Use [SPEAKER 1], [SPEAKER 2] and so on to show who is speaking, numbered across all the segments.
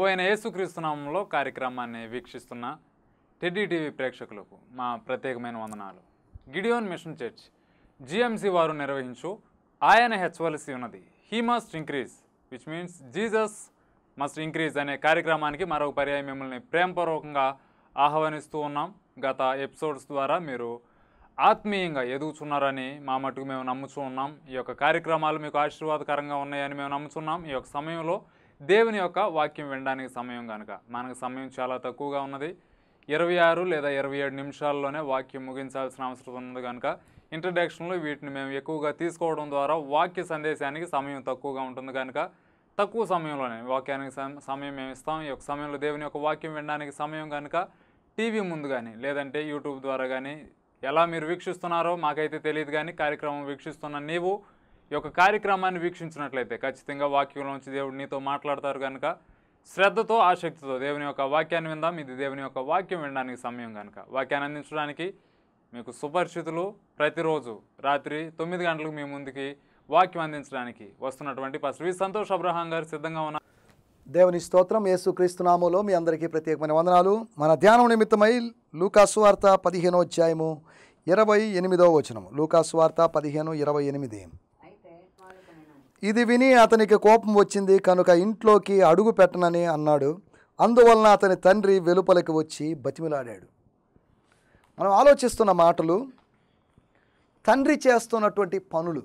[SPEAKER 1] ప్రభు అయిన యేసుక్రీస్తునామంలో కార్యక్రమాన్ని వీక్షిస్తున్న టెడ్డీ టీవీ ప్రేక్షకులకు మా ప్రత్యేకమైన వందనాలు గిడియోన్ మిషన్ చర్చ్ జిఎంసి వారు నిర్వహించు ఆయన హెచ్చవలసి ఉన్నది he must increase which means Jesus must increase అనే కార్యక్రమానికి మరొక పర్యాయం మిమ్మల్ని ప్రేమపూర్వకంగా ఆహ్వానిస్తూ ఉన్నాం గత ఎపిసోడ్స్ ద్వారా మీరు ఆత్మీయంగా ఎదుగుచున్నారని మా మటుకు మేము నమ్ముచూ ఉన్నాం ఈ యొక్క కార్యక్రమాలు మీకు ఆశీర్వాదకరంగా ఉన్నాయని మేము నమ్ముచున్నాం ఈ యొక్క సమయంలో దేవుని యొక్క వాక్యం వినడానికి సమయం కనుక మనకు సమయం చాలా తక్కువగా ఉన్నది ఇరవై ఆరు లేదా ఇరవై ఏడు నిమిషాల్లోనే వాక్యం ముగించాల్సిన అవసరం ఉంది కనుక ఇంట్రడక్షన్లో వీటిని మేము ఎక్కువగా తీసుకోవడం ద్వారా వాక్య సందేశానికి సమయం తక్కువగా ఉంటుంది కనుక తక్కువ సమయంలోనే వాక్యానికి సమ- సమయం మేము ఇస్తాం ఈ యొక్క సమయంలో దేవుని యొక్క వాక్యం వినడానికి సమయం కనుక టీవీ ముందు కానీ లేదంటే యూట్యూబ్ ద్వారా కానీ ఎలా మీరు వీక్షిస్తున్నారో మాకైతే తెలియదు కానీ కార్యక్రమం వీక్షిస్తున్న నీవు ఈ యొక్క కార్యక్రమాన్ని వీక్షించినట్లయితే ఖచ్చితంగా వాక్యంలోంచి దేవుడు నీతో మాట్లాడతారు కనుక శ్రద్ధతో ఆసక్తితో దేవుని యొక్క వాక్యాన్ని విందాం ఇది దేవుని యొక్క వాక్యం వినడానికి సమయం కనుక వాక్యాన్ని అందించడానికి మీకు సుపరిచితులు ప్రతిరోజు రాత్రి తొమ్మిది గంటలకు మీ ముందుకి వాక్యం అందించడానికి వస్తున్నటువంటి పాస్టర్ వి సంతోష్ అబ్రహాం గారు సిద్ధంగా ఉన్నారు
[SPEAKER 2] దేవుని స్తోత్రం యేసుక్రీస్తు నామములో మీ అందరికీ ప్రత్యేకమైన వందనాలు మన ధ్యానం నిమిత్తమై లూకాసు వార్త పదిహేనో అధ్యాయము ఇరవై ఎనిమిదో వచనం లూకాసు వార్త పదిహేను ఇరవై ఎనిమిది ఇది విని అతనికి కోపం వచ్చింది కనుక ఇంట్లోకి అడుగు పెట్టనని అన్నాడు అందువలన అతని తండ్రి వెలుపలికి వచ్చి బతిమిలాడాడు మనం ఆలోచిస్తున్న మాటలు తండ్రి చేస్తున్నటువంటి పనులు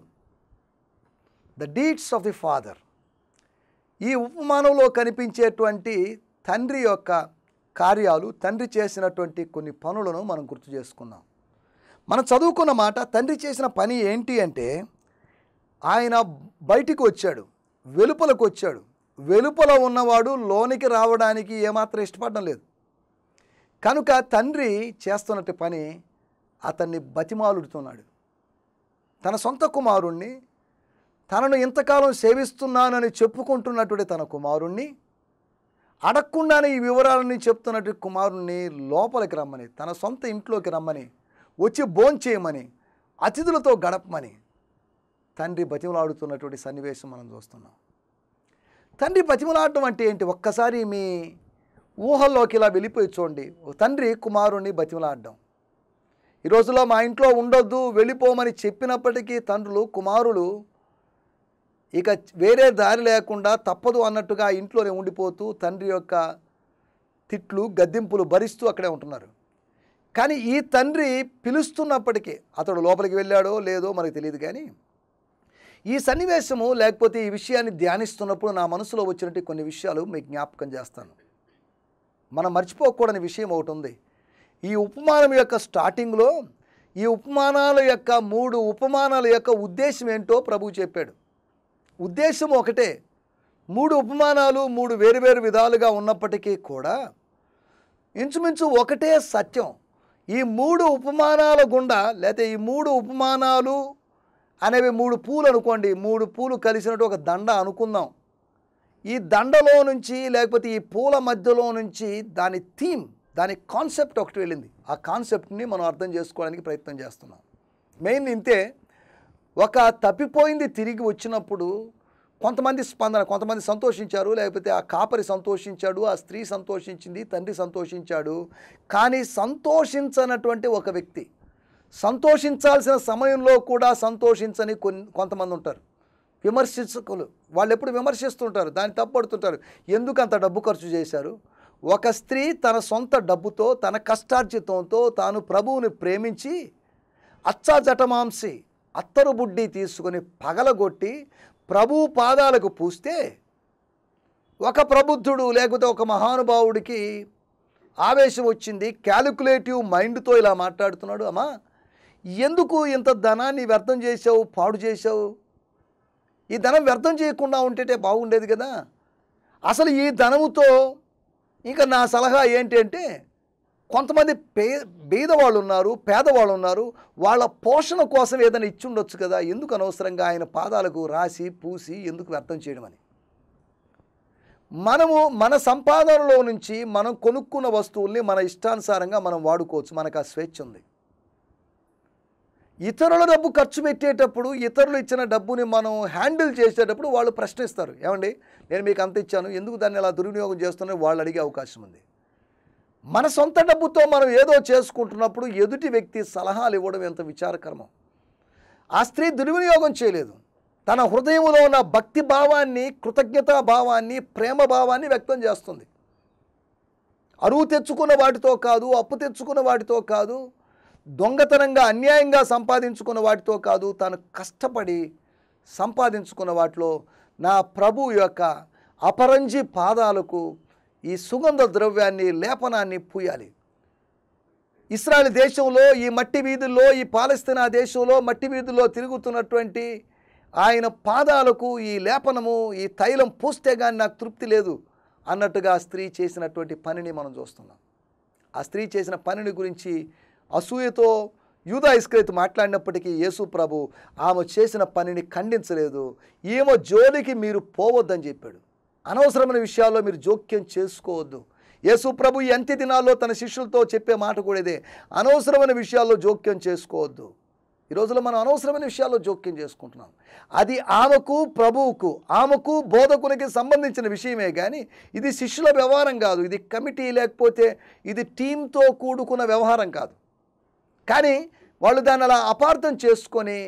[SPEAKER 2] the deeds of the father ఈ ఉపమానంలో కనిపించేటువంటి తండ్రి యొక్క కార్యాలు తండ్రి చేసినటువంటి కొన్ని పనులను మనం గుర్తు చేసుకున్నాం మనం చదువుకున్న మాట తండ్రి చేసిన పని ఏంటి అంటే ఆయన బయటికి వచ్చాడు వెలుపలకు వచ్చాడు వెలుపల ఉన్నవాడు లోనికి రావడానికి ఏమాత్రం ఇష్టపడడం లేదు కనుక తండ్రి చేస్తున్నట్టు పని అతన్ని బతిమాలుడుతున్నాడు తన సొంత కుమారుణ్ణి తనను ఇంతకాలం సేవిస్తున్నానని చెప్పుకుంటున్నటువంటి తన కుమారుణ్ణి అడగకుండానే ఈ వివరాలని చెప్తున్నట్టు కుమారుణ్ణి లోపలికి రమ్మని తన సొంత ఇంట్లోకి రమ్మని వచ్చి భోంచేయమని అతిథులతో గడపమని తండ్రి బతిమలాడుతున్నటువంటి సన్నివేశం మనం చూస్తున్నాం తండ్రి బతిమలాడటం అంటే ఏంటి ఒక్కసారి మీ ఊహల్లోకి ఇలా వెళ్ళిపోయి చూడండి ఓ తండ్రి కుమారుణ్ణి బతిమలాడడం ఈ రోజుల్లో మా ఇంట్లో ఉండొద్దు వెళ్ళిపోమని చెప్పినప్పటికీ తండ్రులు కుమారులు ఇక వేరే దారి లేకుండా తప్పదు అన్నట్టుగా ఆ ఇంట్లోనే ఉండిపోతూ తండ్రి యొక్క తిట్లు గద్దింపులు భరిస్తూ అక్కడే ఉంటున్నారు కానీ ఈ తండ్రి పిలుస్తున్నప్పటికీ అతడు లోపలికి వెళ్ళాడో లేదో మనకు తెలియదు కానీ ఈ సన్నివేశము లేకపోతే ఈ విషయాన్ని ధ్యానిస్తున్నప్పుడు నా మనసులో వచ్చినట్టు కొన్ని విషయాలు మీకు జ్ఞాపకం చేస్తాను మనం మర్చిపోకూడని విషయం ఒకటి ఉంది ఈ ఉపమానం యొక్క స్టార్టింగ్లో ఈ ఉపమానాల యొక్క మూడు ఉపమానాల యొక్క ఉద్దేశం ఏంటో ప్రభువు చెప్పాడు ఉద్దేశం ఒకటే మూడు ఉపమానాలు మూడు వేరువేరు విధాలుగా ఉన్నప్పటికీ కూడా ఇంచుమించు ఒకటే సత్యం ఈ మూడు ఉపమానాల గుండా లేకపోతే ఈ మూడు ఉపమానాలు అనేవి మూడు పూలు అనుకోండి మూడు పూలు కలిసినట్టు ఒక దండ అనుకుందాం ఈ దండలో నుంచి లేకపోతే ఈ పూల మధ్యలో నుంచి దాని థీమ్ దాని కాన్సెప్ట్ ఒకటి వెళ్ళింది ఆ కాన్సెప్ట్ని మనం అర్థం చేసుకోవడానికి ప్రయత్నం చేస్తున్నాం మెయిన్ ఇంతే ఒక తప్పిపోయింది తిరిగి వచ్చినప్పుడు కొంతమంది స్పందన కొంతమంది సంతోషించారు లేకపోతే ఆ కాపరి సంతోషించాడు ఆ స్త్రీ సంతోషించింది తండ్రి సంతోషించాడు కానీ సంతోషించనటువంటి ఒక వ్యక్తి సంతోషించాల్సిన సమయంలో కూడా సంతోషించని కొన్ని కొంతమంది ఉంటారు విమర్శించకులు వాళ్ళు ఎప్పుడు విమర్శిస్తుంటారు దాన్ని తప్పడుతుంటారు ఎందుకు అంత డబ్బు ఖర్చు చేశారు ఒక స్త్రీ తన సొంత డబ్బుతో తన కష్టార్జితంతో తాను ప్రభువుని ప్రేమించి అచ్చా జటమాంసి అత్తరు బుడ్డి తీసుకుని పగలగొట్టి ప్రభు పాదాలకు పూస్తే ఒక ప్రబుద్ధుడు లేకపోతే ఒక మహానుభావుడికి ఆవేశం వచ్చింది క్యాలిక్యులేటివ్ మైండ్తో ఇలా మాట్లాడుతున్నాడు అమ్మా ఎందుకు ఇంత ధనాన్ని వ్యర్థం చేసావు పాడు చేసావు ఈ ధనం వ్యర్థం చేయకుండా ఉంటేటే బాగుండేది కదా అసలు ఈ ధనముతో ఇంకా నా సలహా ఏంటి అంటే కొంతమంది పే బీదవాళ్ళు ఉన్నారు పేదవాళ్ళు ఉన్నారు వాళ్ళ పోషణ కోసం ఏదైనా ఇచ్చి ఉండొచ్చు కదా ఎందుకు అనవసరంగా ఆయన పాదాలకు రాసి పూసి ఎందుకు వ్యర్థం చేయడమని మనము మన సంపాదనలో నుంచి మనం కొనుక్కున్న వస్తువుల్ని మన ఇష్టానుసారంగా మనం వాడుకోవచ్చు మనకు ఆ స్వేచ్ఛ ఉంది ఇతరుల డబ్బు ఖర్చు పెట్టేటప్పుడు ఇతరులు ఇచ్చిన డబ్బుని మనం హ్యాండిల్ చేసేటప్పుడు వాళ్ళు ప్రశ్నిస్తారు ఏమండి నేను మీకు అంత ఇచ్చాను ఎందుకు దాన్ని అలా దుర్వినియోగం చేస్తున్నారు వాళ్ళు అడిగే అవకాశం ఉంది మన సొంత డబ్బుతో మనం ఏదో చేసుకుంటున్నప్పుడు ఎదుటి వ్యక్తి సలహాలు ఇవ్వడం ఎంత విచారకరమం ఆ స్త్రీ దుర్వినియోగం చేయలేదు తన హృదయంలో ఉన్న భక్తి భావాన్ని కృతజ్ఞతా భావాన్ని ప్రేమ భావాన్ని వ్యక్తం చేస్తుంది అరువు తెచ్చుకున్న వాటితో కాదు అప్పు తెచ్చుకున్న వాటితో కాదు దొంగతనంగా అన్యాయంగా సంపాదించుకున్న వాటితో కాదు తాను కష్టపడి సంపాదించుకున్న వాటిలో నా ప్రభు యొక్క అపరంజి పాదాలకు ఈ సుగంధ ద్రవ్యాన్ని లేపనాన్ని పూయాలి ఇస్రాయల్ దేశంలో ఈ మట్టి వీధుల్లో ఈ పాలస్తీనా దేశంలో మట్టి వీధుల్లో తిరుగుతున్నటువంటి ఆయన పాదాలకు ఈ లేపనము ఈ తైలం పూస్తే కానీ నాకు తృప్తి లేదు అన్నట్టుగా ఆ స్త్రీ చేసినటువంటి పనిని మనం చూస్తున్నాం ఆ స్త్రీ చేసిన పనిని గురించి అసూయతో యూదా ఇస్క్రేత్ మాట్లాడినప్పటికీ యేసు ప్రభు ఆమె చేసిన పనిని ఖండించలేదు ఈమె జోలికి మీరు పోవద్దని చెప్పాడు అనవసరమైన విషయాల్లో మీరు జోక్యం చేసుకోవద్దు యేసు ప్రభు ఈ అంత్య దినాల్లో తన శిష్యులతో చెప్పే మాట కూడా ఇదే అనవసరమైన విషయాల్లో జోక్యం చేసుకోవద్దు ఈ రోజుల్లో మనం అనవసరమైన విషయాల్లో జోక్యం చేసుకుంటున్నాం అది ఆమెకు ప్రభువుకు ఆమెకు బోధకునికి సంబంధించిన విషయమే కానీ ఇది శిష్యుల వ్యవహారం కాదు ఇది కమిటీ లేకపోతే ఇది టీంతో కూడుకున్న వ్యవహారం కాదు కానీ వాళ్ళు దాన్ని అలా అపార్థం చేసుకొని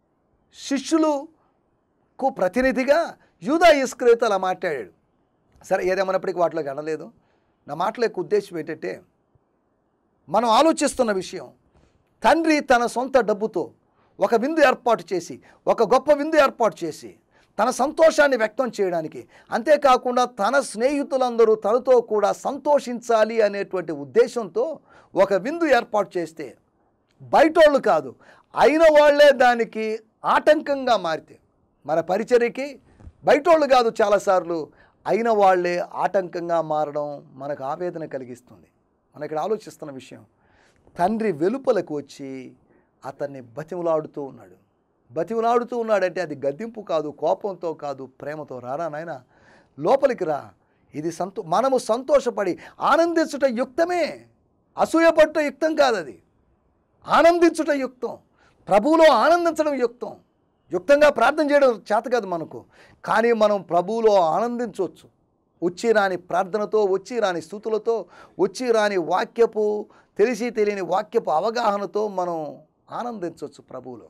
[SPEAKER 2] శిష్యులకు ప్రతినిధిగా యూదా ఇస్క్రేత్ అలా మాట్లాడాడు సరే ఏదేమన్నప్పటికీ వాటిలోకి అనలేదు నా మాటల యొక్క ఉద్దేశం ఏంటంటే మనం ఆలోచిస్తున్న విషయం తండ్రి తన సొంత డబ్బుతో ఒక విందు ఏర్పాటు చేసి ఒక గొప్ప విందు ఏర్పాటు చేసి తన సంతోషాన్ని వ్యక్తం చేయడానికి అంతేకాకుండా తన స్నేహితులందరూ తనతో కూడా సంతోషించాలి అనేటువంటి ఉద్దేశంతో ఒక విందు ఏర్పాటు చేస్తే బయటోళ్ళు కాదు అయిన వాళ్ళే దానికి ఆటంకంగా మారితే మన పరిచర్యకి బయటోళ్ళు కాదు చాలాసార్లు అయిన వాళ్ళే ఆటంకంగా మారడం మనకు ఆవేదన కలిగిస్తుంది మనం ఇక్కడ ఆలోచిస్తున్న విషయం తండ్రి వెలుపలకు వచ్చి అతన్ని బతిమలాడుతూ ఉన్నాడు బతిమలాడుతూ ఉన్నాడంటే అది గద్దింపు కాదు కోపంతో కాదు ప్రేమతో రారా నాయన లోపలికి రా ఇది సంతో మనము సంతోషపడి ఆనందించుట యుక్తమే అసూయపడట యుక్తం కాదు అది ఆనందించుట యుక్తం ప్రభువులో ఆనందించడం యుక్తం యుక్తంగా ప్రార్థన చేయడం చేత కాదు మనకు కానీ మనం ప్రభువులో ఆనందించవచ్చు వచ్చి రాని ప్రార్థనతో వచ్చి రాని స్థుతులతో వచ్చి రాని వాక్యపు తెలిసి తెలియని వాక్యపు అవగాహనతో మనం ఆనందించవచ్చు ప్రభువులో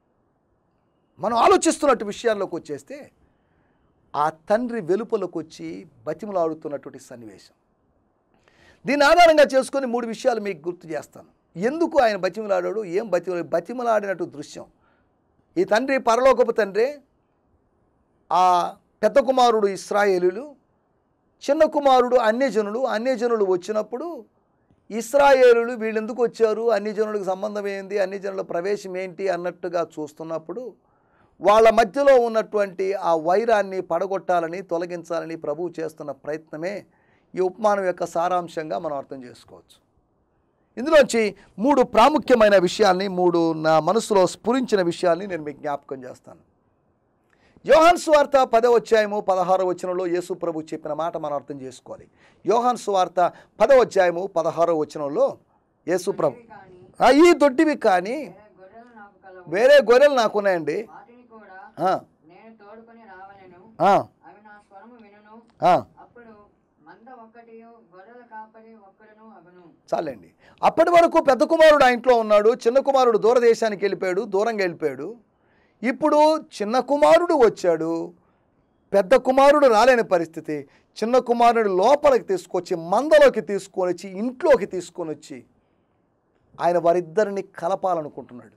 [SPEAKER 2] మనం ఆలోచిస్తున్నట్టు విషయాల్లోకి వచ్చేస్తే ఆ తండ్రి వెలుపలకు వచ్చి బతిమలాడుతున్నటువంటి సన్నివేశం దీన్ని ఆధారంగా చేసుకొని మూడు విషయాలు మీకు గుర్తు చేస్తాను ఎందుకు ఆయన బతిమలాడాడు ఏం బతి బతిమలాడినట్టు దృశ్యం ఈ తండ్రి పరలోకపు తండ్రి ఆ పెద్ద కుమారుడు ఇస్రాయేలులు చిన్న కుమారుడు అన్యజనులు అన్యజనులు వచ్చినప్పుడు ఇస్రాయేలులు వీళ్ళు ఎందుకు వచ్చారు అన్యజనులకు సంబంధం ఏంది అన్యజనుల ప్రవేశం ఏంటి అన్నట్టుగా చూస్తున్నప్పుడు వాళ్ళ మధ్యలో ఉన్నటువంటి ఆ వైరాన్ని పడగొట్టాలని తొలగించాలని ప్రభువు చేస్తున్న ప్రయత్నమే ఈ ఉపమానం యొక్క సారాంశంగా మనం అర్థం చేసుకోవచ్చు ఇందులోంచి మూడు ప్రాముఖ్యమైన విషయాల్ని మూడు నా మనసులో స్ఫురించిన విషయాల్ని నేను మీకు జ్ఞాపకం చేస్తాను యోహాన్ సువార్త పదవ అధ్యాయము పదహారవ వచనంలో యేసు ప్రభు చెప్పిన మాట మనం అర్థం చేసుకోవాలి యోహాన్ సువార్త పదవ అధ్యాయము పదహారవ వచనంలో యేసు ప్రభు
[SPEAKER 3] కానీ
[SPEAKER 2] "ఆ, ఈ దొడ్డివి కానీ
[SPEAKER 3] వేరే గొర్రెలు నాకు కలవు
[SPEAKER 2] వేరే గొర్రెలు నాకున్నాయండి
[SPEAKER 3] వాటిని కూడా
[SPEAKER 2] ఆ,
[SPEAKER 3] నేను తోడుకొని రావలెను
[SPEAKER 2] ఆ,
[SPEAKER 3] అవి నా స్వరము వినును
[SPEAKER 2] ఆ,
[SPEAKER 3] అప్పుడు మంద ఒక్కటి గొర్రెల కాపరి ఒక్కడును అగును
[SPEAKER 2] చాలండి అప్పటి వరకు పెద్ద కుమారుడు ఆ ఇంట్లో ఉన్నాడు చిన్న కుమారుడు దూరదేశానికి వెళ్ళిపోయాడు దూరంగా వెళ్ళిపోయాడు ఇప్పుడు చిన్న కుమారుడు వచ్చాడు పెద్ద కుమారుడు రాలేని పరిస్థితి చిన్న కుమారుడు లోపలికి తీసుకొచ్చి మందలోకి తీసుకొని వచ్చి ఇంట్లోకి తీసుకొని వచ్చి ఆయన వారిద్దరిని కలపాలనుకుంటున్నాడు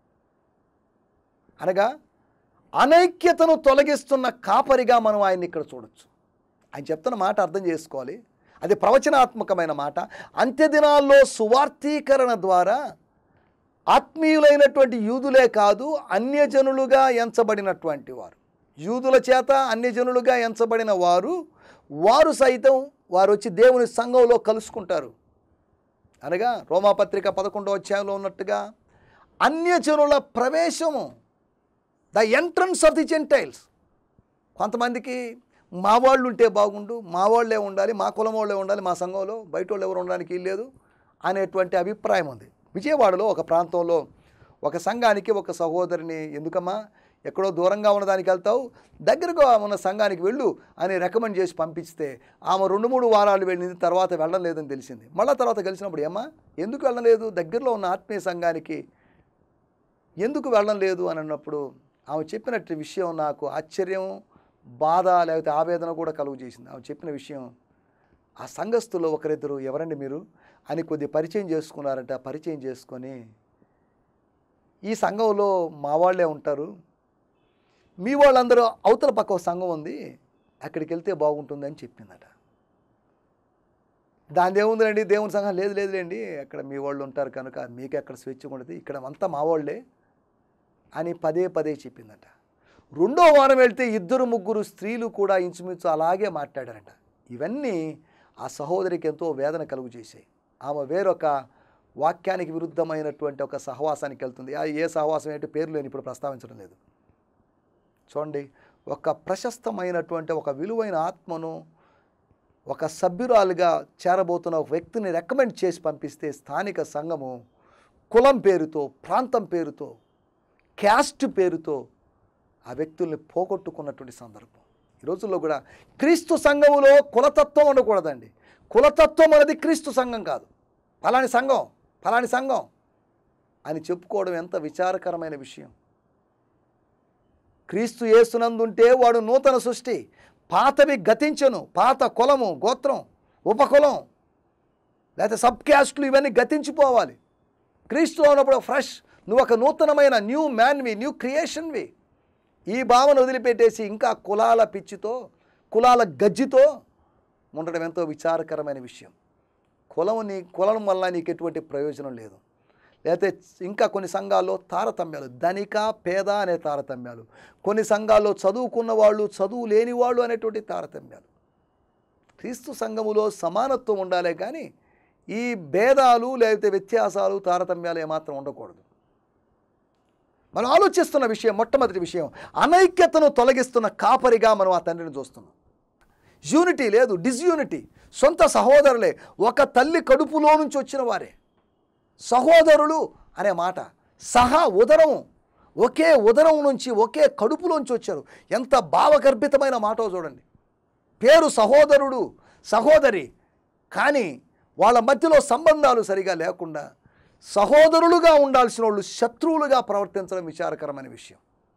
[SPEAKER 2] అనగా అనైక్యతను తొలగిస్తున్న కాపరిగా మనం ఆయన్ని ఇక్కడ చూడొచ్చు ఆయన చెప్తున్న మాట అర్థం చేసుకోవాలి అది ప్రవచనాత్మకమైన మాట అంత్యదినాల్లో సువార్థీకరణ ద్వారా ఆత్మీయులైనటువంటి యూదులే కాదు అన్యజనులుగా ఎంచబడినటువంటి వారు యూదుల చేత అన్యజనులుగా ఎంచబడిన వారు వారు సైతం వారు వచ్చి దేవుని సంఘంలో కలుసుకుంటారు అనగా రోమాపత్రిక పదకొండవ అధ్యాయంలో ఉన్నట్టుగా అన్యజనుల ప్రవేశము the entrance of the gentiles కొంతమందికి మా వాళ్ళు ఉంటే బాగుండు మా వాళ్ళే ఉండాలి మా కులం వాళ్ళే ఉండాలి మా సంఘంలో బయట వాళ్ళు ఎవరు ఉండడానికి లేదు అనేటువంటి అభిప్రాయం ఉంది విజయవాడలో ఒక ప్రాంతంలో ఒక సంఘానికి ఒక సహోదరిని ఎందుకమ్మా ఎక్కడో దూరంగా ఉన్నదానికి వెళ్తావు దగ్గరగా ఉన్న సంఘానికి వెళ్ళు అని రికమెండ్ చేసి పంపిస్తే ఆమె రెండు మూడు వారాలు వెళ్ళింది తర్వాత వెళ్ళడం లేదని తెలిసింది మళ్ళీ తర్వాత కలిసినప్పుడు ఏమ్మా ఎందుకు వెళ్ళలేదు దగ్గరలో ఉన్న ఆత్మీయ సంఘానికి ఎందుకు వెళ్ళడం లేదు అని అన్నప్పుడు ఆమె చెప్పినట్టు విషయం నాకు ఆశ్చర్యం బాధ లేకపోతే ఆవేదన కూడా కలుగు చేసింది ఆమె చెప్పిన విషయం ఆ సంఘస్థుల్లో ఒకరిద్దరు ఎవరండి మీరు అని కొద్ది పరిచయం చేసుకున్నారంట పరిచయం చేసుకొని ఈ సంఘంలో మా వాళ్ళే ఉంటారు మీ వాళ్ళందరూ అవతల పక్క ఒక సంఘం ఉంది అక్కడికి వెళ్తే బాగుంటుంది అని చెప్పిందట దాని ఏముందండి దేవుని సంఘం లేదు లేదులేండి అక్కడ మీ వాళ్ళు ఉంటారు కనుక మీకు ఎక్కడ స్వేచ్ఛ ఉండదు ఇక్కడ అంతా మా వాళ్ళే అని పదే పదే చెప్పిందట రెండో వారం వెళ్తే ఇద్దరు ముగ్గురు స్త్రీలు కూడా ఇంచుమించు అలాగే మాట్లాడారట ఇవన్నీ ఆ సహోదరికి ఎంతో వేదన కలుగు చేశాయి ఆమె వేరొక వాక్యానికి విరుద్ధమైనటువంటి ఒక సహవాసానికి వెళ్తుంది ఆ ఏ సహవాసం ఏంటి పేరు లేని ఇప్పుడు ప్రస్తావించడం లేదు చూడండి ఒక ప్రశస్తమైనటువంటి ఒక విలువైన ఆత్మను ఒక సభ్యురాలుగా చేరబోతున్న ఒక వ్యక్తిని రికమెండ్ చేసి పంపిస్తే స్థానిక సంఘము కులం పేరుతో ప్రాంతం పేరుతో క్యాస్ట్ పేరుతో ఆ వ్యక్తుల్ని పోగొట్టుకున్నటువంటి సందర్భం ఈ రోజుల్లో కూడా క్రీస్తు సంఘములో కులతత్వం ఉండకూడదండి కులతత్వం అనేది క్రీస్తు సంఘం కాదు ఫలాని సంఘం ఫలాని సంఘం అని చెప్పుకోవడం ఎంత విచారకరమైన విషయం క్రీస్తు యేసునందుంటే వాడు నూతన సృష్టి పాతవి గతించను పాత కులము గోత్రం ఉపకులం లేకపోతే సబ్ క్యాస్ట్లు ఇవన్నీ గతించిపోవాలి క్రీస్తులో ఉన్నప్పుడు ఫ్రెష్ నువ్వు ఒక నూతనమైన న్యూ మ్యాన్వి న్యూ క్రియేషన్వి ఈ భావన వదిలిపెట్టేసి ఇంకా కులాల పిచ్చితో కులాల గజ్జితో ఉండడం ఎంతో విచారకరమైన విషయం కులం నీ కులం వల్ల నీకు ఎటువంటి ప్రయోజనం లేదు లేకపోతే ఇంకా కొన్ని సంఘాల్లో తారతమ్యాలు ధనిక పేద అనే తారతమ్యాలు కొన్ని సంఘాల్లో చదువుకున్న వాళ్ళు చదువు లేని వాళ్ళు అనేటువంటి తారతమ్యాలు క్రీస్తు సంఘములో సమానత్వం ఉండాలే కానీ ఈ భేదాలు లేకపోతే వ్యత్యాసాలు తారతమ్యాలు ఏమాత్రం ఉండకూడదు మనం ఆలోచిస్తున్న విషయం మొట్టమొదటి విషయం అనైక్యతను తొలగిస్తున్న కాపరిగా మనం ఆ తండ్రిని చూస్తున్నాం యూనిటీ లేదు డిస్యూనిటీ సొంత సహోదరులే ఒక తల్లి కడుపులో నుంచి వచ్చిన వారే సహోదరులు అనే మాట సహా ఉదరం ఒకే ఉదరం నుంచి ఒకే కడుపులోంచి వచ్చారు ఎంత భావగర్భితమైన మాటో చూడండి పేరు సహోదరుడు సహోదరి కానీ వాళ్ళ మధ్యలో సంబంధాలు సరిగా లేకుండా సహోదరులుగా ఉండాల్సిన వాళ్ళు శత్రువులుగా ప్రవర్తించడం విచారకరమైన విషయం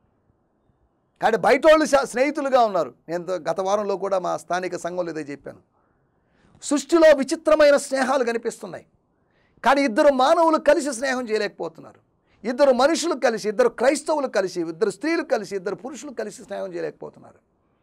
[SPEAKER 2] కానీ బయట వాళ్ళు శ- స్నేహితులుగా ఉన్నారు నేను గత వారంలో కూడా మా స్థానిక సంఘంలో ఇదే చెప్పాను సృష్టిలో విచిత్రమైన స్నేహాలు కనిపిస్తున్నాయి కానీ ఇద్దరు మానవులు కలిసి స్నేహం చేయలేకపోతున్నారు ఇద్దరు మనుషులు కలిసి ఇద్దరు క్రైస్తవులు కలిసి ఇద్దరు స్త్రీలు కలిసి ఇద్దరు పురుషులు కలిసి స్నేహం చేయలేకపోతున్నారు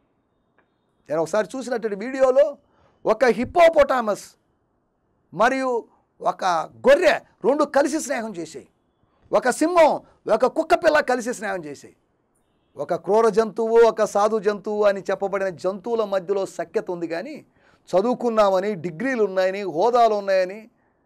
[SPEAKER 2] నేను ఒకసారి చూసినటువంటి వీడియోలో ఒక హిప్పోపొటామస్ మరియు ఒక గొర్రె రెండు కలిసి స్నేహం చేసాయి ఒక సింహం ఒక కుక్క పిల్ల కలిసి స్నేహం చేసాయి ఒక క్రూర జంతువు ఒక సాధు జంతువు అని చెప్పబడిన జంతువుల మధ్యలో సఖ్యత ఉంది కానీ చదువుకున్నామని డిగ్రీలు ఉన్నాయని హోదాలు ఉన్నాయని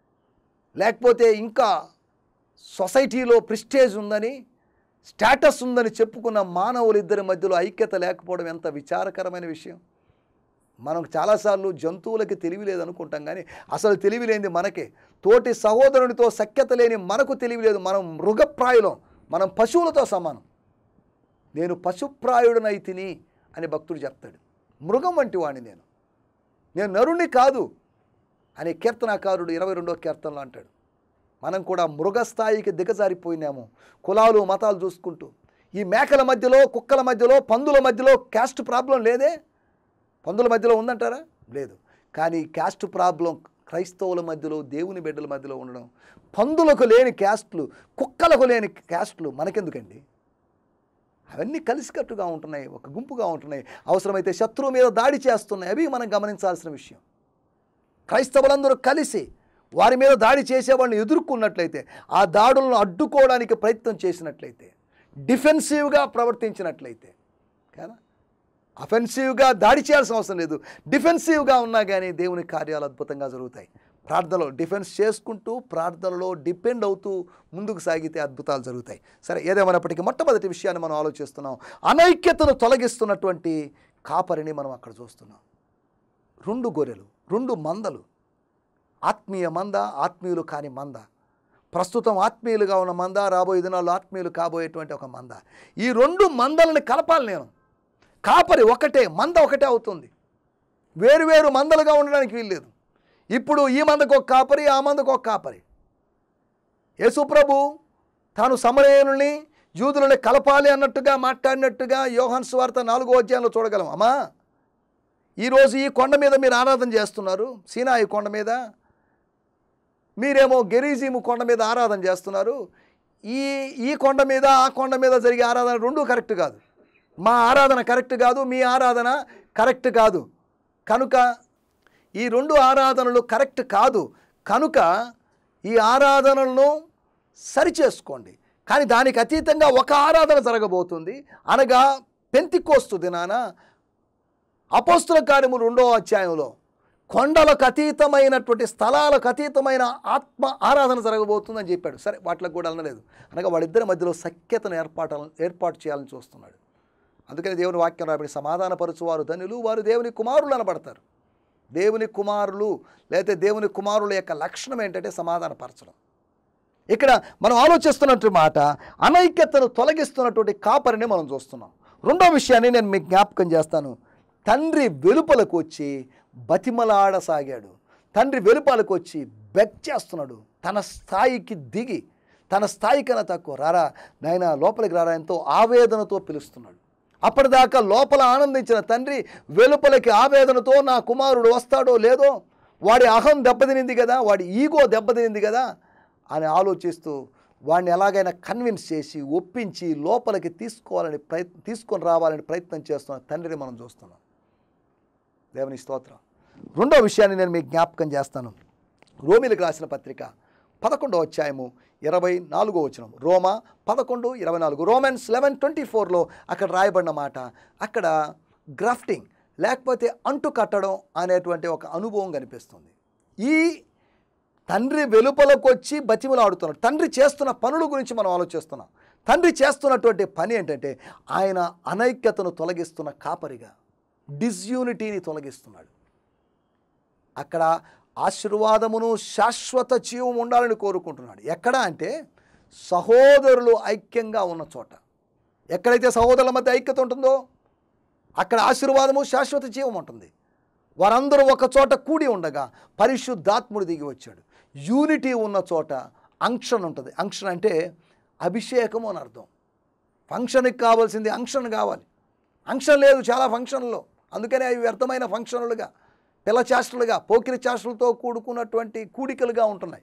[SPEAKER 2] లేకపోతే ఇంకా సొసైటీలో ప్రిస్టేజ్ ఉందని స్టేటస్ ఉందని చెప్పుకున్న మానవులు ఇద్దరి మధ్యలో ఐక్యత లేకపోవడం ఎంత విచారకరమైన విషయం మనం చాలాసార్లు జంతువులకి తెలివి లేదనుకుంటాం కానీ అసలు తెలివి లేనిది మనకే తోటి సహోదరునితో సఖ్యత లేని మనకు తెలివి లేదు మనం మృగప్రాయులం మనం పశువులతో సమానం నేను పశుప్రాయుడనై తిని అని భక్తుడు చెప్తాడు మృగం వంటి వాడిని నేను నేను నరుణ్ణి కాదు అని కీర్తనాకారుడు ఇరవై రెండో కీర్తనలో అంటాడు మనం కూడా మృగస్థాయికి దిగజారిపోయినాము కులాలు మతాలు చూసుకుంటూ ఈ మేకల మధ్యలో కుక్కల మధ్యలో పందుల మధ్యలో క్యాస్ట్ ప్రాబ్లం లేదే పందుల మధ్యలో ఉందంటారా లేదు కానీ క్యాస్ట్ ప్రాబ్లం క్రైస్తవుల మధ్యలో దేవుని బిడ్డల మధ్యలో ఉండడం పందులకు లేని క్యాస్ట్లు కుక్కలకు లేని క్యాస్ట్లు మనకెందుకండి అవన్నీ కలిసికట్టుగా ఉంటున్నాయి ఒక గుంపుగా ఉంటున్నాయి అవసరమైతే శత్రువు మీద దాడి చేస్తున్నాయి అవి మనం గమనించాల్సిన విషయం క్రైస్తవులందరూ కలిసి వారి మీద దాడి చేసేవాళ్ళని ఎదుర్కొన్నట్లయితే ఆ దాడులను అడ్డుకోవడానికి ప్రయత్నం చేసినట్లయితే డిఫెన్సివ్గా ప్రవర్తించినట్లయితే కదా అఫెన్సివ్గా దాడి చేయాల్సిన అవసరం లేదు డిఫెన్సివ్గా ఉన్నా కానీ దేవుని కార్యాలు అద్భుతంగా జరుగుతాయి ప్రార్థనలో డిఫెన్స్ చేసుకుంటూ ప్రార్థనలో డిపెండ్ అవుతూ ముందుకు సాగితే అద్భుతాలు జరుగుతాయి సరే ఏదేమైనప్పటికీ మొట్టమొదటి విషయాన్ని మనం ఆలోచిస్తున్నాం అనైక్యతను తొలగిస్తున్నటువంటి కాపరిని మనం అక్కడ చూస్తున్నాం రెండు గొర్రెలు రెండు మందలు ఆత్మీయ మంద ఆత్మీయులు కాని మంద ప్రస్తుతం ఆత్మీయులుగా ఉన్న మంద రాబోయే దినాల్లో ఆత్మీయులు కాబోయేటువంటి ఒక మంద ఈ రెండు మందలని కలపాలి నేను కాపరి ఒకటే మంద ఒకటే అవుతుంది వేరువేరు మందలుగా ఉండడానికి వీల్లేదు ఇప్పుడు ఈ మందకు ఒక కాపరి ఆ మందకు ఒక కాపరి యేసుప్రభు తాను సమరయులని యూదులని కలపాలి అన్నట్టుగా మాట్లాడినట్టుగా యోహన్ స్వార్త నాలుగో అధ్యాయంలో చూడగలం అమ్మా ఈరోజు ఈ కొండ మీద మీరు ఆరాధన చేస్తున్నారు సీనాయి కొండ మీద మీరేమో గెరీజీము కొండ మీద ఆరాధన చేస్తున్నారు ఈ ఈ కొండ మీద ఆ కొండ మీద జరిగే ఆరాధన రెండూ కరెక్ట్ కాదు మా ఆరాధన కరెక్ట్ కాదు మీ ఆరాధన కరెక్ట్ కాదు కనుక ఈ రెండు ఆరాధనలు కరెక్ట్ కాదు కనుక ఈ ఆరాధనలను సరిచేసుకోండి కానీ దానికి అతీతంగా ఒక ఆరాధన జరగబోతుంది అనగా పెంతికోస్తు దినాన అపోస్తుల కార్యము రెండో అధ్యాయంలో కొండలకు అతీతమైనటువంటి స్థలాలకు అతీతమైన ఆత్మ ఆరాధన జరగబోతుందని చెప్పాడు సరే వాటికి కూడా అనలేదు అనగా వాళ్ళిద్దరి మధ్యలో సఖ్యతను ఏర్పాటు ఏర్పాటు చేయాలని చూస్తున్నాడు అందుకని దేవుని వాక్యం రాబడి సమాధానపరచువారు ధనులు వారు దేవుని కుమారులు అనబడతారు దేవుని కుమారులు లేకపోతే దేవుని కుమారుల యొక్క లక్షణం ఏంటంటే సమాధానపరచడం ఇక్కడ మనం ఆలోచిస్తున్నట్టు మాట అనైక్యతను తొలగిస్తున్నటువంటి కాపరిని మనం చూస్తున్నాం రెండో విషయాన్ని నేను మీకు జ్ఞాపకం చేస్తాను తండ్రి వెలుపలకు వచ్చి బతిమలాడసాగాడు తండ్రి వెలుపలకు వచ్చి బెగ్ చేస్తున్నాడు తన స్థాయికి దిగి తన స్థాయి కన్నా తక్కువ రారా నాయన లోపలికి రారా ఎంతో ఆవేదనతో పిలుస్తున్నాడు అప్పటిదాకా లోపల ఆనందించిన తండ్రి వెలుపలికి ఆవేదనతో నా కుమారుడు వస్తాడో లేదో వాడి అహం దెబ్బతినింది కదా వాడి ఈగో దెబ్బతినింది కదా అని ఆలోచిస్తూ వాడిని ఎలాగైనా కన్విన్స్ చేసి ఒప్పించి లోపలికి తీసుకోవాలని ప్రయత్ తీసుకొని రావాలని ప్రయత్నం చేస్తున్న తండ్రిని మనం చూస్తున్నాం దేవుని స్తోత్రం రెండో విషయాన్ని నేను మీకు జ్ఞాపకం చేస్తాను రోమిలకు రాసిన పత్రిక పదకొండో అధ్యాయము ఇరవై నాలుగో వచనం రోమా పదకొండు ఇరవై నాలుగు రోమన్స్ లెవెన్ ట్వంటీ ఫోర్లో అక్కడ రాయబడిన మాట అక్కడ గ్రాఫ్టింగ్ లేకపోతే అంటు కట్టడం అనేటువంటి ఒక అనుభవం కనిపిస్తుంది ఈ తండ్రి వెలుపలకు వచ్చి బతిమలాడుతున్నాడు తండ్రి చేస్తున్న పనుల గురించి మనం ఆలోచిస్తున్నాం తండ్రి చేస్తున్నటువంటి పని ఏంటంటే ఆయన అనైక్యతను తొలగిస్తున్న కాపరిగా డిస్యూనిటీని తొలగిస్తున్నాడు అక్కడ ఆశీర్వాదమును శాశ్వత జీవం ఉండాలని కోరుకుంటున్నాడు ఎక్కడ అంటే సహోదరులు ఐక్యంగా ఉన్న చోట ఎక్కడైతే సహోదరుల మధ్య ఐక్యత ఉంటుందో అక్కడ ఆశీర్వాదము శాశ్వత జీవం ఉంటుంది వారందరూ ఒక చోట కూడి ఉండగా పరిశుద్ధాత్ముడు దిగి వచ్చాడు యూనిటీ ఉన్న చోట అంక్షన్ ఉంటుంది అంక్షన్ అంటే అభిషేకము అని అర్థం ఫంక్షన్కి కావాల్సింది అంక్షన్ కావాలి అంక్షన్ లేదు చాలా ఫంక్షన్లో అందుకనే అవి వ్యర్థమైన ఫంక్షన్లుగా పిల్ల చేష్టలుగా పోకిరి చేష్టలతో కూడుకున్నటువంటి కూడికలుగా ఉంటున్నాయి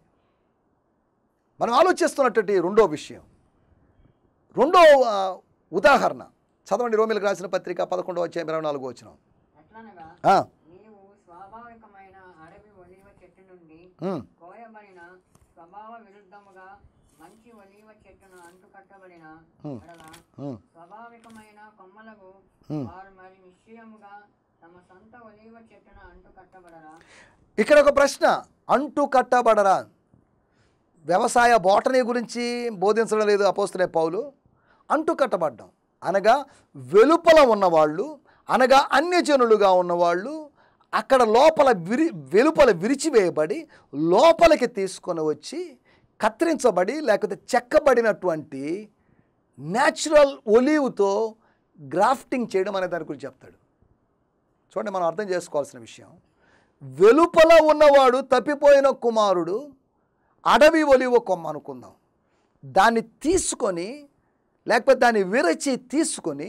[SPEAKER 2] మనం ఆలోచిస్తున్నటువంటి రెండో విషయం రెండో ఆ, ఉదాహరణ చదవండి రోమిలకు రాసిన పత్రిక పదకొండవ వచ్చే ఇరవై నాలుగు వచ్చిన
[SPEAKER 3] ఎట్లనగా నీవు స్వాభావికమైన అడవి ఒలివ చెట్టు నుండి కోయబడిన స్వభావ విరుద్ధముగా మంచి ఒలివ చెట్టును అంటుకట్టబడిన
[SPEAKER 2] Hmm.
[SPEAKER 3] ఎడల స్వాభావికమైన కొమ్మలకు
[SPEAKER 2] Hmm.
[SPEAKER 3] వారు మరి నిశ్చయముగా తమ సొంత ఒలివ చెట్టును అంటుకట్టబడరా
[SPEAKER 2] ఇక్కడ ఒక ప్రశ్న అంటు కట్టబడరా వ్యవసాయ బోటనీ గురించి బోధించడం లేదు అపోస్తులే పౌలు అంటు కట్టబడ్డం అనగా వెలుపల ఉన్నవాళ్ళు అనగా అన్యజనులుగా ఉన్నవాళ్ళు అక్కడ లోపల విరి వెలుపల విరిచివేయబడి లోపలికి తీసుకొని వచ్చి కత్తిరించబడి లేకపోతే చెక్కబడినటువంటి న్యాచురల్ ఒలీవ్తో గ్రాఫ్టింగ్ చేయడం అనే దాని గురించి చెప్తాడు చూడండి మనం అర్థం చేసుకోవాల్సిన విషయం వెలుపల ఉన్నవాడు తప్పిపోయిన కుమారుడు అడవి ఒలివ కొమ్మ అనుకుందాం దాన్ని తీసుకొని లేకపోతే దాన్ని విరచి తీసుకొని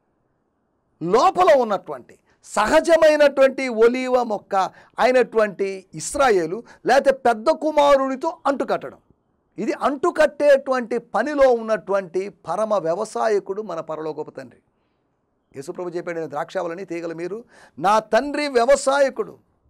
[SPEAKER 2] లోపల ఉన్నటువంటి సహజమైనటువంటి ఒలీవ మొక్క అయినటువంటి ఇస్రాయేలు లేకపోతే పెద్ద కుమారునితో అంటుకట్టడం ఇది అంటుకట్టేటువంటి పనిలో ఉన్నటువంటి పరమ వ్యవసాయకుడు మన పరలోకపు తండ్రి యేసుప్రభు చెప్పాడు "నేను ద్రాక్షావళిని తీగలు మీరు నా తండ్రి వ్యవసాయకుడు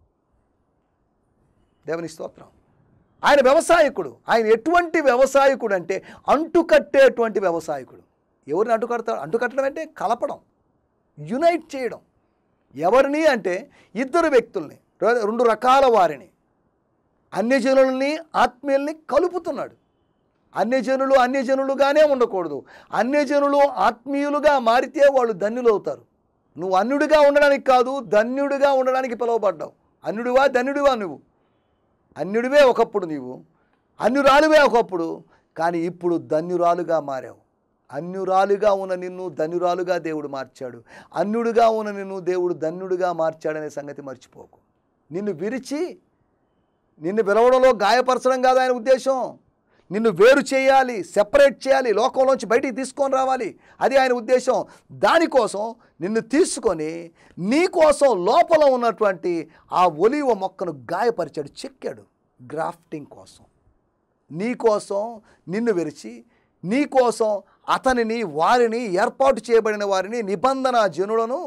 [SPEAKER 2] దేవుని స్తోత్రం ఆయన వ్యవసాయకుడు ఆయన ఎటువంటి వ్యవసాయకుడు అంటే అంటుకట్టేటువంటి వ్యవసాయకుడు ఎవరిని అంటుకడతాడు అంటుకట్టడం అంటే కలపడం యునైట్ చేయడం ఎవరిని అంటే ఇద్దరు వ్యక్తుల్ని రె- రెండు రకాల వారిని అన్యజనుల్ని ఆత్మీయుల్ని కలుపుతున్నాడు అన్యజనులు అన్యజనులుగానే ఉండకూడదు అన్యజనులు ఆత్మీయులుగా మారితే వాళ్ళు ధన్యులు అవుతారు నువ్వు అన్యుడిగా ఉండడానికి కాదు ధన్యుడిగా ఉండడానికి పిలువబడ్డావు అన్యుడివా ధన్యుడివా నువ్వు అన్యుడివే ఒకప్పుడు నీవు అన్యురాలువే ఒకప్పుడు కానీ ఇప్పుడు ధన్యురాలుగా మారావు అన్యురాలుగా ఉన్న నిన్ను ధన్యురాలుగా దేవుడు మార్చాడు అన్యుడుగా ఉన్న నిన్ను దేవుడు ధన్యుడిగా మార్చాడనే సంగతి మర్చిపోకు నిన్ను విరిచి నిన్ను పిలవడంలో గాయపరచడం కాదు ఆయన ఉద్దేశం నిన్ను వేరు చేయాలి సెపరేట్ చేయాలి లోకంలోంచి బయటికి తీసుకొని రావాలి అది ఆయన ఉద్దేశం దానికోసం నిన్ను తీసుకొని నీ కోసం లోపల ఉన్నటువంటి ఆ ఒలివ మొక్కను గాయపరిచాడు చెక్కాడు గ్రాఫ్టింగ్ కోసం నీ కోసం నిన్ను విరిచి నీ కోసం అతనిని వారిని ఏర్పాటు చేయబడిన వారిని నిబంధన జనులను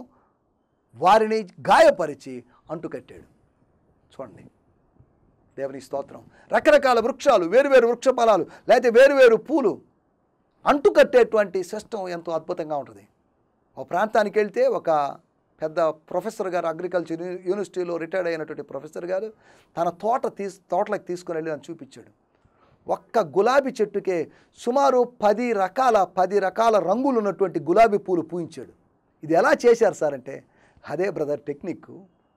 [SPEAKER 2] వారిని గాయపరిచి అంటుకట్టాడు చూడండి దేవుని స్తోత్రం రకరకాల వృక్షాలు వేరువేరు వృక్ష ఫలాలు లేకపోతే వేరువేరు పూలు అంటుకట్టేటువంటి సిస్టమ్ ఎంతో అద్భుతంగా ఉంటుంది ఒక ప్రాంతానికి వెళ్తే ఒక పెద్ద ప్రొఫెసర్ గారు అగ్రికల్చర్ యూని- యూనివర్సిటీలో రిటైర్డ్ అయినటువంటి ప్రొఫెసర్ గారు తన తోట తీస్ తోటలకు తీసుకుని వెళ్ళి అని చూపించాడు ఒక్క గులాబీ చెట్టుకే సుమారు పది రకాల పది రకాల రంగులు ఉన్నటువంటి గులాబీ పూలు పూయించాడు ఇది ఎలా చేశారు సార్ అంటే అదే బ్రదర్ టెక్నిక్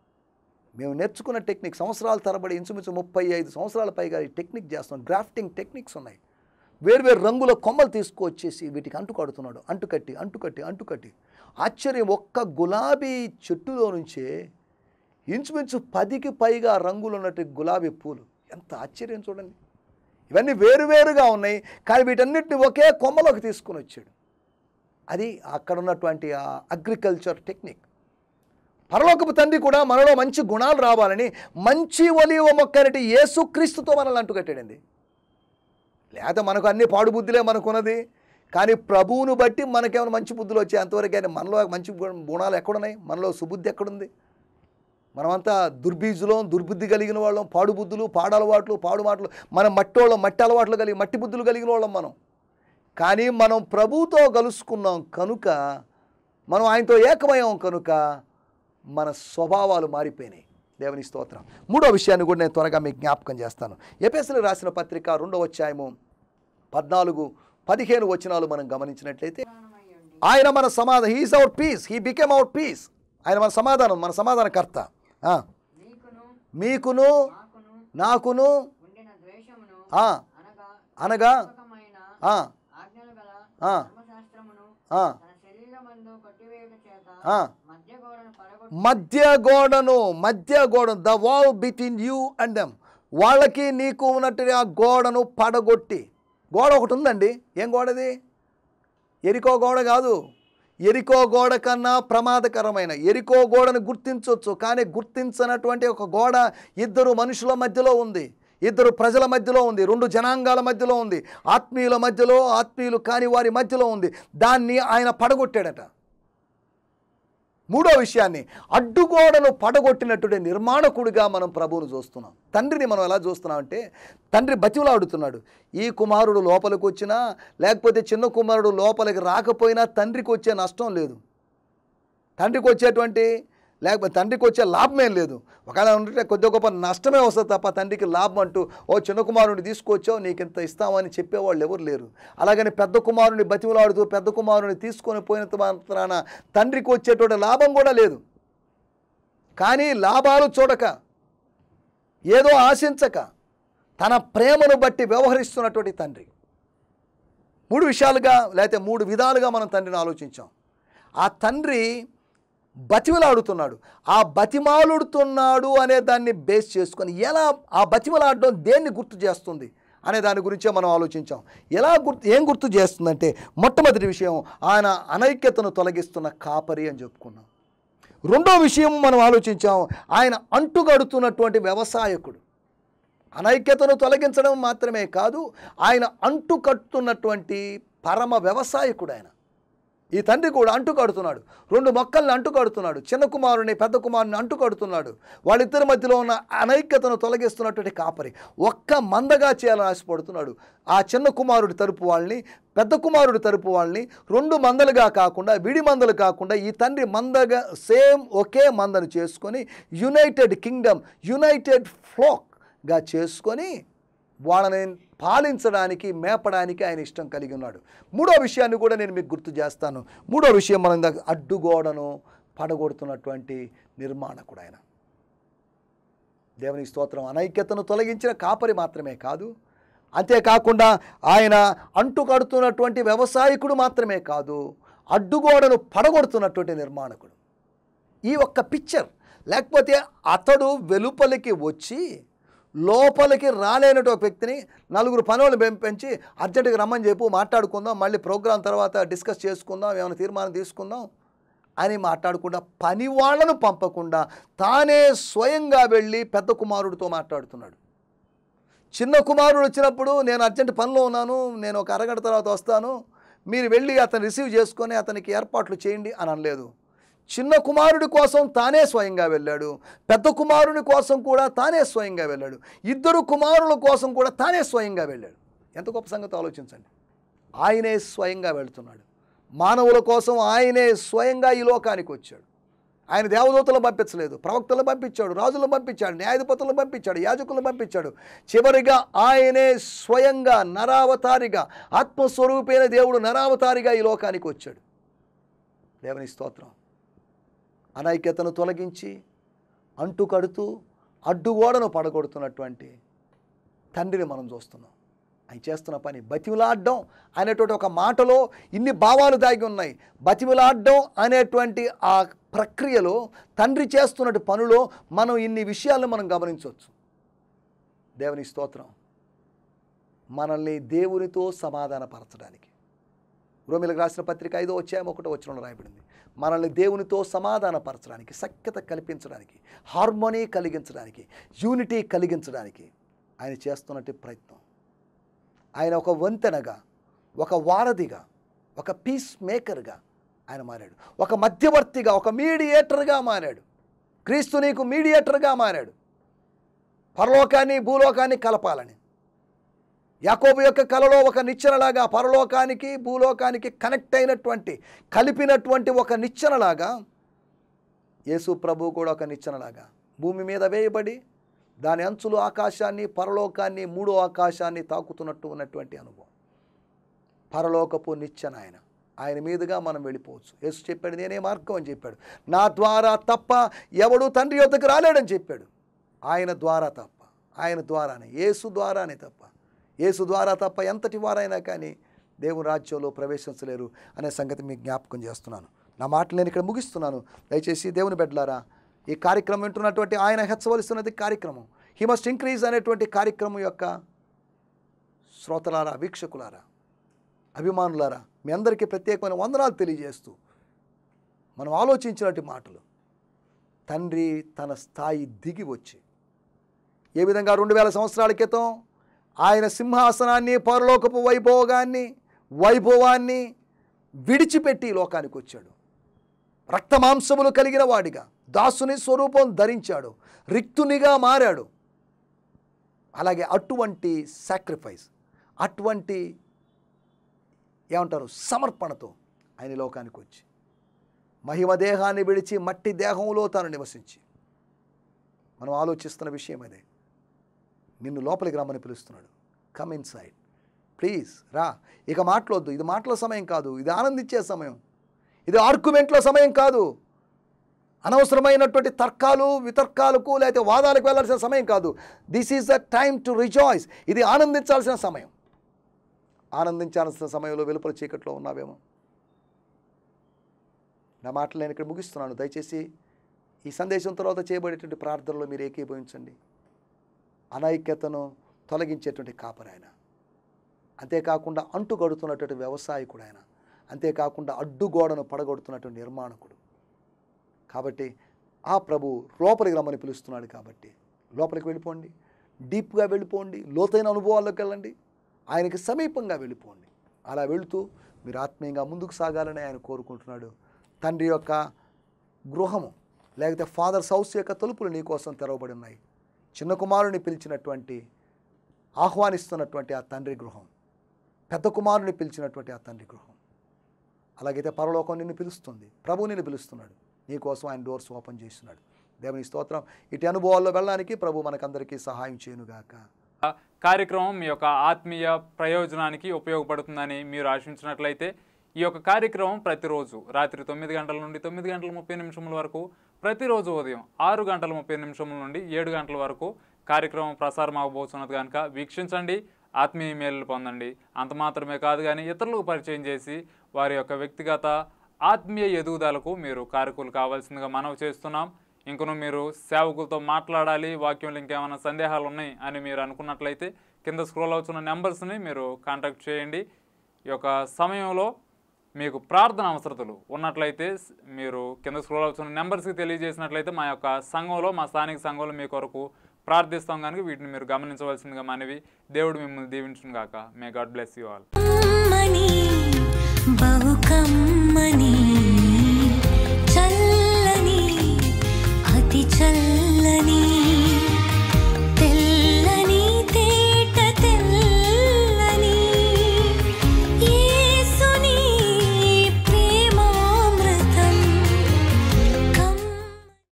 [SPEAKER 2] మేము నేర్చుకున్న టెక్నిక్ సంవత్సరాల తరబడి ఇంచుమించు ముప్పై ఐదు సంవత్సరాల పైగా ఈ టెక్నిక్ చేస్తున్నాం గ్రాఫ్టింగ్ టెక్నిక్స్ ఉన్నాయి వేర్వేరు రంగుల కొమ్మలు తీసుకొచ్చేసి వీటికి అంటుకడుతున్నాడు అంటుకట్టి అంటుకట్టి అంటుకట్టి ఆశ్చర్యం ఒక్క గులాబీ చెట్టులో నుంచే ఇంచుమించు పదికి పైగా రంగులు ఉన్నట్టు గులాబీ పూలు ఎంత ఆశ్చర్యం చూడండి ఇవన్నీ వేరువేరుగా ఉన్నాయి కానీ వీటన్నిటిని ఒకే కొమ్మలోకి తీసుకుని వచ్చాడు అది అక్కడ ఉన్నటువంటి ఆ అగ్రికల్చర్ టెక్నిక్ పరలోకపు తండ్రి కూడా మనలో మంచి గుణాలు రావాలని మంచి ఒలివ మొక్క అనేటి యేసుక్రీస్తుతో మనల్ని అంటుకట్టాడండి లేదా మనకు అన్ని పాడు బుద్ధులే మనకున్నది కానీ ప్రభువును బట్టి మనకేమైనా మంచి బుద్ధులు వచ్చాయి అంతవరకు కానీ మనలో మంచి గు- గుణాలు ఎక్కడున్నాయి మనలో సుబుద్ధి ఎక్కడుంది మనమంతా దుర్బీజులం దుర్బుద్ధి కలిగిన వాళ్ళం పాడు బుద్ధులు పాడు అలవాట్లు పాడు మాటలు మనం మట్టోళ్ళం మట్టి అలవాట్లు కలిగి మట్టి బుద్ధులు కలిగిన వాళ్ళం మనం కానీ మనం ప్రభువుతో కలుసుకున్నాం కనుక మనం ఆయనతో ఏకమయ్యాం కనుక మన స్వభావాలు మారిపోయినాయి దేవుని స్తోత్రం మూడో విషయాన్ని కూడా నేను త్వరగా మీకు జ్ఞాపకం చేస్తాను ఎపిఎస్లు రాసిన పత్రిక రెండో అధ్యాయము పద్నాలుగు పదిహేను వచనాలు మనం గమనించినట్లయితే
[SPEAKER 3] ప్రధానమయ్యండి
[SPEAKER 2] ఆయన మన సమాధానం he's our peace he became our peace ఆయన మన సమాధానం మన సమాధానకర్త ఆ,
[SPEAKER 3] మీకును
[SPEAKER 2] మీకును
[SPEAKER 3] మాకును
[SPEAKER 2] నాకును
[SPEAKER 3] ఉండిన ద్వేషమును
[SPEAKER 2] ఆ,
[SPEAKER 3] అనగా
[SPEAKER 2] అనగా
[SPEAKER 3] నమ్మకమైన
[SPEAKER 2] ఆ,
[SPEAKER 3] ఆజ్ఞలు గల
[SPEAKER 2] ఆ.
[SPEAKER 3] ధర్మశాస్త్రమును
[SPEAKER 2] ఆ,
[SPEAKER 3] తన శరీరమందు కొట్టివేయుట చేత
[SPEAKER 2] ఆ.
[SPEAKER 3] మధ్య గోడను పడగొట్టి
[SPEAKER 2] మధ్య గోడను మధ్య గోడను the wall between you and them వాళ్ళకి నీకు ఉన్నట్టు ఆ గోడను పడగొట్టి గోడ ఒకటి ఉందండి ఏం గోడది ఎరికో గోడ కాదు ఎరికో గోడ కన్నా ప్రమాదకరమైన ఎరికో గోడను గుర్తించవచ్చు కానీ గుర్తించనటువంటి ఒక గోడ ఇద్దరు మనుషుల మధ్యలో ఉంది ఇద్దరు ప్రజల మధ్యలో ఉంది రెండు జనాంగాల మధ్యలో ఉంది ఆత్మీయుల మధ్యలో ఆత్మీయులు కాని వారి మధ్యలో ఉంది దాన్ని ఆయన పడగొట్టాడట మూడో విషయాన్ని అడ్డుగోడను పడగొట్టినటువంటి నిర్మాణకుడిగా మనం ప్రభువును చూస్తున్నాం తండ్రిని మనం ఎలా చూస్తున్నాం అంటే తండ్రి బతివులాడుతున్నాడు ఈ కుమారుడు లోపలికి వచ్చినా లేకపోతే చిన్న కుమారుడు లోపలికి రాకపోయినా తండ్రికి వచ్చే నష్టం లేదు తండ్రికి వచ్చేటువంటి లేకపోతే తండ్రికి వచ్చే లాభమేం లేదు ఒకవేళ ఉంటే కొద్ది గొప్ప నష్టమే వస్తుంది తప్ప తండ్రికి లాభం అంటూ ఓ చిన్న కుమారుని తీసుకొచ్చావు నీకు ఇంత ఇస్తామని చెప్పేవాళ్ళు ఎవరు లేరు అలాగని పెద్ద కుమారుని బతిమలాడుతూ పెద్ద కుమారుని తీసుకొని పోయినంత మాత్రాన తండ్రికి వచ్చేటువంటి లాభం కూడా లేదు కానీ లాభాలు చూడక ఏదో ఆశించక తన ప్రేమను బట్టి వ్యవహరిస్తున్నటువంటి తండ్రి మూడు విషయాలుగా లేకపోతే మూడు విధాలుగా మనం తండ్రిని ఆలోచించాం ఆ తండ్రి బతిమలాడుతున్నాడు ఆ బతిమాలుడుతున్నాడు అనే దాన్ని బేస్ చేసుకొని ఎలా ఆ బతిమలాడడం దేన్ని గుర్తు చేస్తుంది అనే దాని గురించే మనం ఆలోచించాం ఎలా గుర్తు ఏం గుర్తు చేస్తుందంటే మొట్టమొదటి విషయం ఆయన అనైక్యతను తొలగిస్తున్న కాపరి అని చెప్పుకున్నాం రెండో విషయం మనం ఆలోచించాం ఆయన అంటుగడుతున్నటువంటి వ్యవసాయకుడు అనైక్యతను తొలగించడం మాత్రమే కాదు ఆయన అంటుకట్టున్నటువంటి పరమ వ్యవసాయకుడు ఆయన ఈ తండ్రి కూడా అంటుకడుతున్నాడు రెండు మొక్కల్ని అంటుకడుతున్నాడు చిన్న కుమారుని పెద్ద కుమారుని అంటుకడుతున్నాడు వాళ్ళిద్దరి మధ్యలో ఉన్న అనైక్యతను తొలగిస్తున్నటువంటి కాపరి ఒక్క మందగా చేయాలని ఆశపడుతున్నాడు ఆ చిన్న కుమారుడి తరపు వాళ్ళని పెద్ద కుమారుడి తరపు వాళ్ళని రెండు మందలుగా కాకుండా విడి మందలు కాకుండా ఈ తండ్రి మందగా సేమ్ ఒకే మందను చేసుకొని యునైటెడ్ కింగ్డమ్ యునైటెడ్ ఫ్లోక్గా చేసుకొని వాళ్ళని పాలించడానికి మేపడానికి ఆయన ఇష్టం కలిగి ఉన్నాడు మూడో విషయాన్ని కూడా నేను మీకు గుర్తు చేస్తాను మూడో విషయం మనం ఇందాక అడ్డుగోడను పడగొడుతున్నటువంటి నిర్మాణకుడు ఆయన దేవుని స్తోత్రం అనైక్యతను తొలగించిన కాపరి మాత్రమే కాదు అంతేకాకుండా ఆయన అంటు కడుతున్నటువంటి వ్యవసాయకుడు మాత్రమే కాదు అడ్డుగోడను పడగొడుతున్నటువంటి నిర్మాణకుడు ఈ ఒక్క పిక్చర్ లేకపోతే అతడు వెలుపలికి వచ్చి లోపలికి రాలేనటువంటి ఒక వ్యక్తిని నలుగురు పనులు పెంచి అర్జెంటుగా రమ్మని చెప్పు మాట్లాడుకుందాం మళ్ళీ ప్రోగ్రాం తర్వాత డిస్కస్ చేసుకుందాం ఏమైనా తీర్మానం తీసుకుందాం అని మాట్లాడకుండా పని వాళ్ళను పంపకుండా తానే స్వయంగా వెళ్ళి పెద్ద కుమారుడితో మాట్లాడుతున్నాడు చిన్న కుమారుడు వచ్చినప్పుడు నేను అర్జెంట్ పనిలో ఉన్నాను నేను ఒక అరగంట తర్వాత వస్తాను మీరు వెళ్ళి అతను రిసీవ్ చేసుకొని అతనికి ఏర్పాట్లు చేయండి అని అనలేదు చిన్న కుమారుడి కోసం తానే స్వయంగా వెళ్ళాడు పెద్ద కుమారుడి కోసం కూడా తానే స్వయంగా వెళ్ళాడు ఇద్దరు కుమారుల కోసం కూడా తానే స్వయంగా వెళ్ళాడు ఎంత గొప్ప సంగతి ఆలోచించండి ఆయనే స్వయంగా వెళ్తున్నాడు మానవుల కోసం ఆయనే స్వయంగా ఈ లోకానికి వచ్చాడు ఆయన దేవదూతలను పంపించలేదు ప్రవక్తలను పంపించాడు రాజులను పంపించాడు న్యాయాధిపతులను పంపించాడు యాజకులను పంపించాడు చివరిగా ఆయనే స్వయంగా నరావతారిగా ఆత్మస్వరూపైన దేవుడు నరావతారిగా ఈ లోకానికి వచ్చాడు దేవుని స్తోత్రం అనైక్యతను తొలగించి అంటు కడుతూ అడ్డుగోడను పడగొడుతున్నటువంటి తండ్రిని మనం చూస్తున్నాం ఆయన చేస్తున్న పని బతిమిలాడడం అనేటువంటి ఒక మాటలో ఇన్ని భావాలు దాగి ఉన్నాయి బతిమిలాడడం అనేటువంటి ఆ ప్రక్రియలో తండ్రి చేస్తున్నట్టు పనిలో మనం ఇన్ని విషయాలను మనం గమనించవచ్చు దేవుని స్తోత్రం మనల్ని దేవునితో సమాధానపరచడానికి రోమిలకు రాసిన పత్రిక ఐదో వచ్చాయం ఒకటో వచ్చిన రాయబడింది మనల్ని దేవునితో సమాధానపరచడానికి సఖ్యత కల్పించడానికి హార్మోనీ కలిగించడానికి యూనిటీ కలిగించడానికి ఆయన చేస్తున్నట్టు ప్రయత్నం ఆయన ఒక వంతెనగా ఒక వారధిగా ఒక పీస్ మేకర్గా ఆయన మారాడు ఒక మధ్యవర్తిగా ఒక మీడియేటర్గా మారాడు క్రీస్తు నీకు మీడియేటర్గా మారాడు పరలోకాన్ని భూలోకాన్ని కలపాలని యాకోబు యొక్క కలలో ఒక నిచ్చెనలాగా పరలోకానికి భూలోకానికి కనెక్ట్ అయినటువంటి కలిపినటువంటి ఒక నిచ్చెనలాగా యేసు ప్రభు కూడా ఒక నిచ్చెనలాగా భూమి మీద వేయబడి దాని అంచులు ఆకాశాన్ని పరలోకాన్ని మూడో ఆకాశాన్ని తాకుతున్నట్టు ఉన్నటువంటి అనుభవం పరలోకపు నిచ్చెన ఆయన ఆయన మీదుగా మనం వెళ్ళిపోవచ్చు యేసు చెప్పాడు నేనే మార్గం అని చెప్పాడు నా ద్వారా తప్ప ఎవడు తండ్రి యొద్దకు రాలేడని చెప్పాడు ఆయన ద్వారా తప్ప ఆయన ద్వారానే యేసు ద్వారానే తప్ప యేసు ద్వారా తప్ప ఎంతటి వారైనా కానీ దేవుని రాజ్యంలో ప్రవేశించలేరు అనే సంగతి మీకు జ్ఞాపకం చేస్తున్నాను నా మాటలు నేను ఇక్కడ ముగిస్తున్నాను దయచేసి దేవుని బిడ్డలారా ఈ కార్యక్రమం వింటున్నటువంటి ఆయన హెచ్చవలసినది కార్యక్రమం హీ మస్ట్ ఇంక్రీజ్ అనేటువంటి కార్యక్రమం యొక్క శ్రోతలారా వీక్షకులారా అభిమానులారా మీ అందరికీ ప్రత్యేకమైన వందనాలు తెలియజేస్తూ మనం ఆలోచించినటువంటి మాటలు తండ్రి తన స్థాయి దిగి వచ్చి ఏ విధంగా రెండు వేల సంవత్సరాల క్రితం ఆయన సింహాసనాన్ని పరలోకపు వైభోగాన్ని వైభవాన్ని విడిచిపెట్టి ఈ లోకానికి వచ్చాడు రక్తమాంసములు కలిగిన వాడిగా దాసుని స్వరూపం ధరించాడు రిక్తునిగా మారాడు అలాగే అటువంటి సాక్రిఫైస్ అటువంటి ఏమంటారు సమర్పణతో ఆయన ఈ లోకానికి వచ్చి మహిమ దేహాన్ని విడిచి మట్టి దేహంలో తాను నివసించి మనం ఆలోచిస్తున్న విషయం అదే నిన్ను లోపలికి రమ్మని పిలుస్తున్నాడు కమ్ ఇన్ సైడ్ ప్లీజ్ రా ఇక మాట్లాడొద్దు ఇది మాటల సమయం కాదు ఇది ఆనందించే సమయం ఇది ఆర్గ్యుమెంట్ల సమయం కాదు అనవసరమైనటువంటి తర్కాలు వితర్కాలకు లేకపోతే వాదాలకు వెళ్ళాల్సిన సమయం కాదు this is the time to rejoice ఇది ఆనందించాల్సిన సమయం ఆనందించాల్సిన సమయంలో వెలుపల చీకట్లో ఉన్నావేమో నా మాటలు నేను ఇక్కడ ముగిస్తున్నాను దయచేసి ఈ సందేశం తర్వాత చేయబడేటువంటి ప్రార్థనలో మీరు ఏకీభవించండి అనైక్యతను తొలగించేటువంటి కాపరాయన అంతేకాకుండా అంటుగడుతున్నటువంటి వ్యవసాయకుడు ఆయన అంతేకాకుండా అడ్డుగోడను పడగొడుతున్నటువంటి నిర్మాణకుడు కాబట్టి ఆ ప్రభు లోపలికి రమ్మని పిలుస్తున్నాడు కాబట్టి లోపలికి వెళ్ళిపోండి డీప్గా వెళ్ళిపోండి లోతైన అనుభవాల్లోకి వెళ్ళండి ఆయనకి సమీపంగా వెళ్ళిపోండి అలా వెళుతూ మీరు ఆత్మీయంగా ముందుకు సాగాలని ఆయన కోరుకుంటున్నాడు తండ్రి యొక్క గృహము లేకపోతే ఫాదర్స్ హౌస్ యొక్క తలుపులు నీ కోసం తెరవబడి ఉన్నాయి చిన్న కుమారుని పిలిచినటువంటి ఆహ్వానిస్తున్నటువంటి ఆ తండ్రి గృహం పెద్ద కుమారుని పిలిచినటువంటి ఆ తండ్రి గృహం అలాగైతే పరలోకం నిన్ను పిలుస్తుంది ప్రభు నిన్ను పిలుస్తున్నాడు నీ కోసం ఆయన డోర్స్ ఓపెన్ చేస్తున్నాడు దేవుని స్తోత్రం ఇటు అనుభవాల్లో వెళ్ళడానికి ప్రభు మనకందరికీ సహాయం చేయనుగాక
[SPEAKER 1] కార్యక్రమం మీ యొక్క ఆత్మీయ ప్రయోజనానికి ఉపయోగపడుతుందని మీరు ఆశించినట్లయితే ఈ యొక్క కార్యక్రమం ప్రతిరోజు రాత్రి తొమ్మిది గంటల నుండి తొమ్మిది గంటల ముప్పై నిమిషముల వరకు ప్రతిరోజు ఉదయం ఆరు గంటల ముప్పై నిమిషముల నుండి ఏడు గంటల వరకు కార్యక్రమం ప్రసారం అవబోతున్నది కనుక వీక్షించండి ఆత్మీయ మేలు పొందండి అంత మాత్రమే కాదు కానీ ఇతరులకు పరిచయం చేసి వారి యొక్క వ్యక్తిగత ఆత్మీయ ఎదుగుదలకు మీరు కారకులు కావాల్సిందిగా మనవి చేస్తున్నాం ఇంకను మీరు సేవకులతో మాట్లాడాలి వాక్యంలో ఇంకేమైనా సందేహాలు ఉన్నాయి అని మీరు అనుకున్నట్లయితే కింద స్క్రోల్ అవుతున్న నెంబర్స్ని మీరు కాంటాక్ట్ చేయండి ఈ యొక్క సమయంలో మీకు ప్రార్థన అవసరతలు ఉన్నట్లయితే స్- మీరు కింద స్క్రోల్ అవుతున్న నెంబర్స్కి తెలియజేసినట్లయితే మా యొక్క సంఘంలో మా స్థానిక సంఘంలో మీ కొరకు ప్రార్థిస్తాం కనుక వీటిని మీరు గమనించవలసిందిగా మనవి దేవుడు మిమ్మల్ని దీవించును గాక may God bless you all
[SPEAKER 4] కమ్మని బహు కమ్మని